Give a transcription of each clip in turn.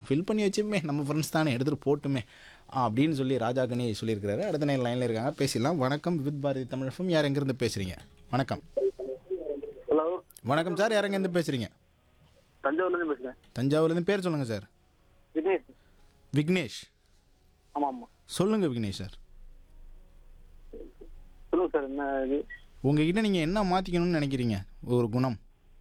Fill பண்ணி வச்சுமே நம்ம friends தானே எடுத்துகிட்டு போட்டுமே அப்படின்னு சொல்லி ராஜா கணி சொல்லியிருக்கிறாரு அடுத்த நேரம் லைனில் இருக்காங்க பேசிடலாம் வணக்கம் வித் பாரதி தமிழகம் யார் எங்கேருந்து பேசுகிறீங்க வணக்கம் ஹலோ வணக்கம் சார் யார் எங்கேருந்து பேசுகிறீங்க தஞ்சாவூர்லேருந்து பேசுகிறேன் தஞ்சாவூர்லேருந்து பேர் சொல்லுங்கள் சார் விக்னேஷ் விக்னேஷ் ஆமாம் ஆமாம் சொல்லுங்கள் விக்னேஷ் சார் சொல்லுங்கள் சார் என்ன இது உங்ககிட்ட நீங்கள் என்ன மாற்றிக்கணும்னு நினைக்கிறீங்க ஒரு குணம்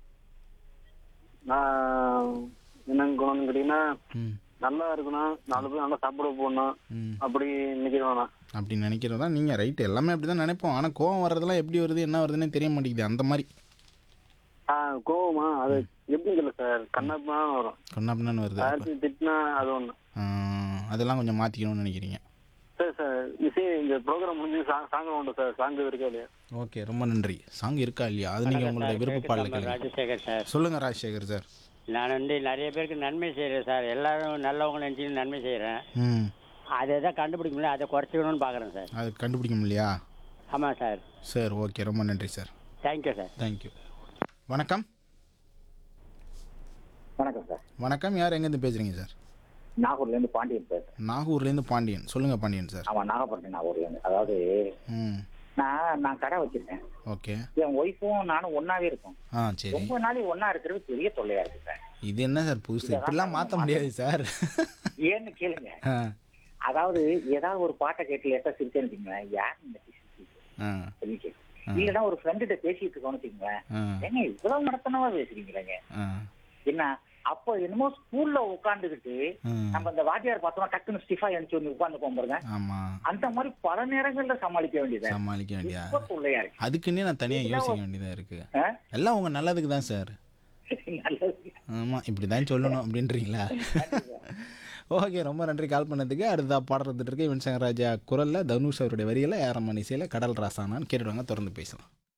நான் என்ன குணம்னு கேட்டிங்கன்னா ம் நல்லா இருக்கணும் நாலு பேர் நல்லா சாப்பிட போடணும் ம் அப்படி நினைக்கிறோம் நான் அப்படி நினைக்கிறதா நீங்கள் ரைட்டு எல்லாமே அப்படி தான் நினைப்போம் ஆனால் கோவம் வர்றதெல்லாம் எப்படி வருது என்ன வருதுன்னே தெரிய மாட்டேங்குது அந்த மாதிரி ஆ கோவமா அது எப்படின்னு தெரியல சார் கண்ணாப்பினா வரும் கொண்டாப்பினான்னு வருது அப்ப. யாராச்சும் திட்டினா அது ஒன்று ஆ, அதெல்லாம் கொஞ்சம் மாற்றிக்கணும்னு நினைக்கிறீங்க சார் சார் இசை இந்த ப்ரோக்ராம் முடிஞ்சு சாங் சாங் உண்டு சார் சாங் இருக்கா இல்லையா ஓகே ரொம்ப நன்றி சாங் இருக்கா இல்லையா அது நீங்கள் உங்களுடைய விருப்ப பாடல கேளுங்க ராஜசேகர் சார் சொல்லுங்கள் ராஜசேகர் சார் நான் வந்து நிறைய பேருக்கு நன்மை செய்கிறேன் சார் எல்லாரும் நல்லவங்க நினச்சி நன்மை செய்கிறேன் ம் அதை தான் கண்டுபிடிக்க முடியல அதை குறைச்சிக்கணும்னு பார்க்குறேன் சார் அது கண்டுபிடிக்க முடியலையா ஆமாம் சார் சார் ஓகே ரொம்ப நன்றி சார் தேங்க்யூ சார் தேங்க்யூ வணக்கம் வணக்கம் சார் வணக்கம் யார் எங்கேருந்து பேசுகிறீங்க சார் நாகூர்லேருந்து பாண்டியன் பேசுறேன் நாகூர்லேருந்து பாண்டியன் சொல்லுங்கள் பாண்டியன் சார் ஆமாம் நாகப்பட்டினம் நாகூர்லேருந்து அதாவது ம் நான் நான் கடை வச்சிருக்கேன் ஓகே என் ஒய்ஃபும் நானும் ஒன்னாவே இருக்கோம் ஆ சரி ரொம்ப நாளை ஒண்ணா இருக்கிறது பெரிய தொல்லையா இருக்கு சார் இது என்ன சார் புதுசு இப்படிலாம் மாற்ற முடியாது சார் ஏன்னு கேளுங்க ஆ அதாவது ஏதாவது ஒரு பாட்டை கேட்டு லேட்டா சிரிச்சேன்னு வச்சுங்களேன் யார் இந்த ஆ அப்படின்னு கேட்கும். இல்லைன்னா ஒரு ஃப்ரெண்டுகிட்ட பேசிட்டு இருக்கோம்னு வச்சுங்களேன் ஆ ஏங்க இவ்வளவு நடத்தனவா பேசுறீங்களேங்க ஆ என்ன அப்போ என்னமோ ஸ்கூல்ல உட்காந்துக்கிட்டு ம். நம்ம இந்த வாத்தியார் பார்த்தோம்னா டக்குன்னு ஸ்டிஃபா எழுந்து வந்து உட்காந்து பாருங்க ஆமாம் அந்த மாதிரி பல நேரங்கள்ல சமாளிக்க வேண்டியது சமாளிக்க வேண்டியா ரொம்ப தொல்லையா இருக்கு அதுக்குன்னே நான் தனியாக யோசிக்க வேண்டியதாக இருக்குது ஆ? எல்லாம் உங்கள் நல்லதுக்கு தான் சார் நல்லது ஆமாம் இப்படி தான் சொல்லணும் அப்படின்றீங்களா ஓகே ரொம்ப நன்றி கால் பண்ணதுக்கு அடுத்த பாடல் வந்துட்டு இருக்கு யுவன் சங்கர் ராஜா குரலில் தனுஷ் அவருடைய வரியில் ஏரமன் இசையில் கடல் ராசானான்னு கேட்டுடுவாங்க தொடர்ந்து பேசலாம்